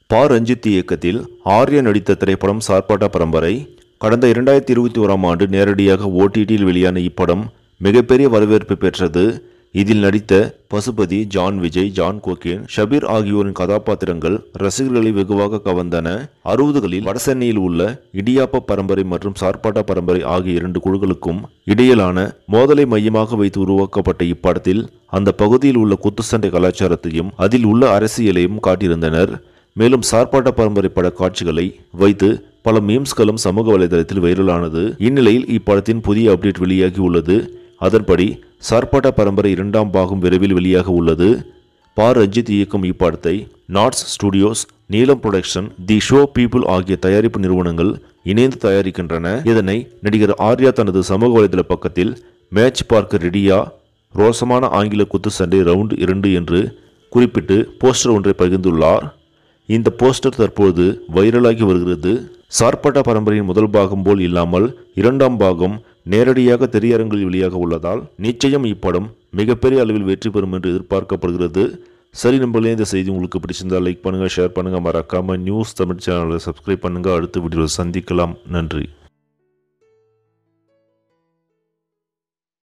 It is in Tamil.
பா ரஞ்சித் இயக்கத்தில் ஆர்யா நடித்த திரைப்படம் சார்பாட்டா பரம்பரை கடந்த இரண்டாயிரத்தி இருபத்தி ஓராம் ஆண்டு நேரடியாக ஓடிடியில் வெளியான இப்படம் மிகப்பெரிய வரவேற்பு பெற்றது இதில் நடித்த பசுபதி ஜான் விஜய் ஜான் கோகேன் ஷபீர் ஆகியோரின் கதாபாத்திரங்கள் ரசிகர்களை வெகுவாக கவர்ந்தன அறுபதுகளில் வடசென்னையில் உள்ள இடியாப்ப பரம்பரை மற்றும் சார்பாட்டா பரம்பரை ஆகிய இரண்டு குழுக்களுக்கும் இடையிலான மோதலை மையமாக வைத்து உருவாக்கப்பட்ட இப்படத்தில் அந்த பகுதியில் உள்ள குத்துச்சண்டை கலாச்சாரத்தையும் அதில் உள்ள அரசியலையும் காட்டியிருந்தனர் மேலும் சார்பாட்ட பரம்பரை பட காட்சிகளை வைத்து பல மீம்ஸ்களும் சமூக வலைதளத்தில் வைரலானது இந்நிலையில் இப்படத்தின் புதிய அப்டேட் வெளியாகி உள்ளது அதன்படி சார்பாட்ட பரம்பரை இரண்டாம் பாகம் விரைவில் வெளியாக உள்ளது பா ரஞ்சித் இயக்கும் இப்படத்தை Knots Studios Neelam production the show people ஆகிய தயாரிப்பு நிறுவனங்கள் இணைந்து தயாரிக்கின்றன இதனை நடிகர் ஆர்யா தனது சமூக வலைதள பக்கத்தில் மேட்ச் பார்க்க ரெடியா ரோசமான ஆங்கில குத்துச்சண்டை ரவுண்ட் இரண்டு என்று குறிப்பிட்டு போஸ்டர் ஒன்றை பகிர்ந்துள்ளார் இந்த போஸ்டர் தற்போது வைரலாகி வருகிறது சார்பட்டா பரம்பரையின் முதல் பாகம் போல் இல்லாமல் இரண்டாம் பாகம் நேரடியாக திரையரங்கில் வெளியாக உள்ளதால் நிச்சயம் இப்படம் மிகப்பெரிய அளவில் வெற்றி பெறும் என்று எதிர்பார்க்கப்படுகிறது சரி நம்பளே இந்த செய்தி உங்களுக்கு பிடிச்சிருந்தா லைக் பண்ணுங்க ஷேர் பண்ணுங்க மறக்காம நியூஸ் தமிழ் சேனலை சப்ஸ்கிரைப் பண்ணுங்க அடுத்த வீடியோவில் சந்திக்கலாம் நன்றி